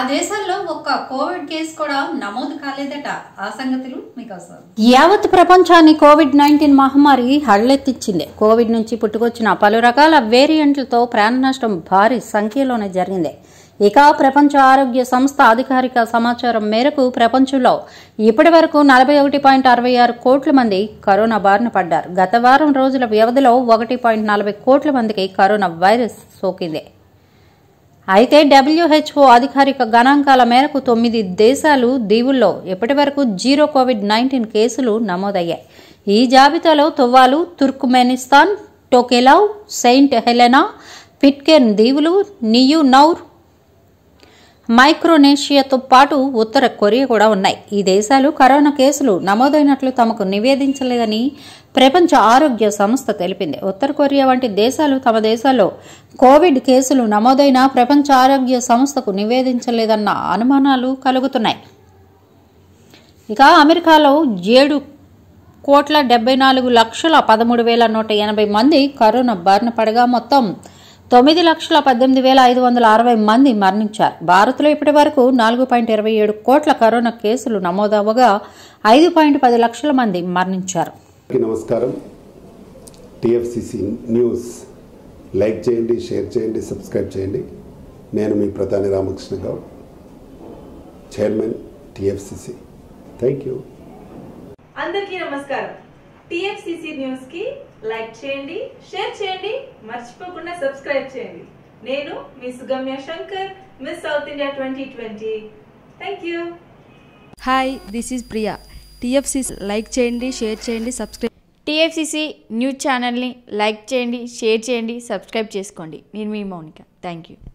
దేశాల్లో ఒక్క Covid case కూడా నమోదు కాలేదట ఆ సంగతులు మీకోసం యావత్ ప్రపంచాన్ని కోవిడ్ నైన్టీన్ మహమ్మారి హళ్లెత్తించింది కోవిడ్ నుంచి పుట్టుకొచ్చిన పలు రకాల వేరియంట్లతో ప్రాణ నష్టం భారీ సంఖ్యలోనే జరిగింది ఇక ప్రపంచ ఆరోగ్య సంస్థ అధికారిక సమాచారం మేరకు ప్రపంచంలో ఇప్పటి వరకు నలభై ఒకటి పాయింట్ అరవై ఆరు కోట్ల మంది కరోనా బారిన పడ్డారు గత వారం రోజుల వ్యవధిలో ఒకటి పాయింట్ నలభై కోట్ల మందికి కరోనా వైరస్ సోకింది అయితే డబ్ల్యూహెచ్ఓ అధికారిక గణాంకాల మేరకు తొమ్మిది దేశాలు దీవుల్లో ఇప్పటి వరకు జీరో కోవిడ్ నైన్టీన్ కేసులు నమోదయ్యాయి ఈ జాబితాలో Tuvalu Turkmenistan Tokelau Saint Helena Pitcairn దీవులు నియు నౌర్ మైక్రోనేషియాతో పాటు ఉత్తర కొరియా కూడా ఉన్నాయి ఈ దేశాలు కరోనా కేసులు నమోదైనట్లు తమకు నివేదించలేదని ప్రపంచ ఆరోగ్య సంస్థ తెలిపింది ఉత్తర కొరియా వంటి దేశాలు తమ దేశాల్లో కోవిడ్ కేసులు నమోదైన ప్రపంచ ఆరోగ్య సంస్థకు నివేదించలేదన్న అనుమానాలు కలుగుతున్నాయి ఇక అమెరికాలో ఏడు కోట్ల డెబ్బై నాలుగు లక్షల పదమూడు వేల నూట ఎనభై మంది కరోనా బారిన పడగా మొత్తం తొమ్మిది లక్షల పద్దెనిమిది వేల ఐదు వందల అరవై మంది మరణించారు భారత్లో ఇప్పటి వరకు నాలుగు పాయింట్ ఇరవై ఏడు కోట్ల కరోనా కేసులు నమోదవగా ఐదు పాయింట్ పది లక్షల మంది మరణించారు అందరికీ నమస్కారం టిఎఫ్సిసి న్యూస్ లైక్ చేయండి షేర్ చేయండి సబ్స్క్రైబ్ చేయండి నేను మీ ప్రధాని Ramakrishna Goud chairman TFCC thank you అందరికీ నమస్కారం టిఎఫ్సిసి న్యూస్ కి లైక్ చేయండి షేర్ చేయండి మర్చిపోకుండా సబ్స్క్రైబ్ చేయండి నేను మీ Sugamya Shankar miss south India twenty twenty thank you hi this is Priya TFC like చేయండి షేర్ చేయండి సబ్స్క్రైబ్ టీఎఫ్సిసి న్యూస్ ఛానల్ని లైక్ చేయండి షేర్ చేయండి సబ్స్క్రైబ్ చేసుకోండి నేను మీ మౌనిక థ్యాంక్ యూ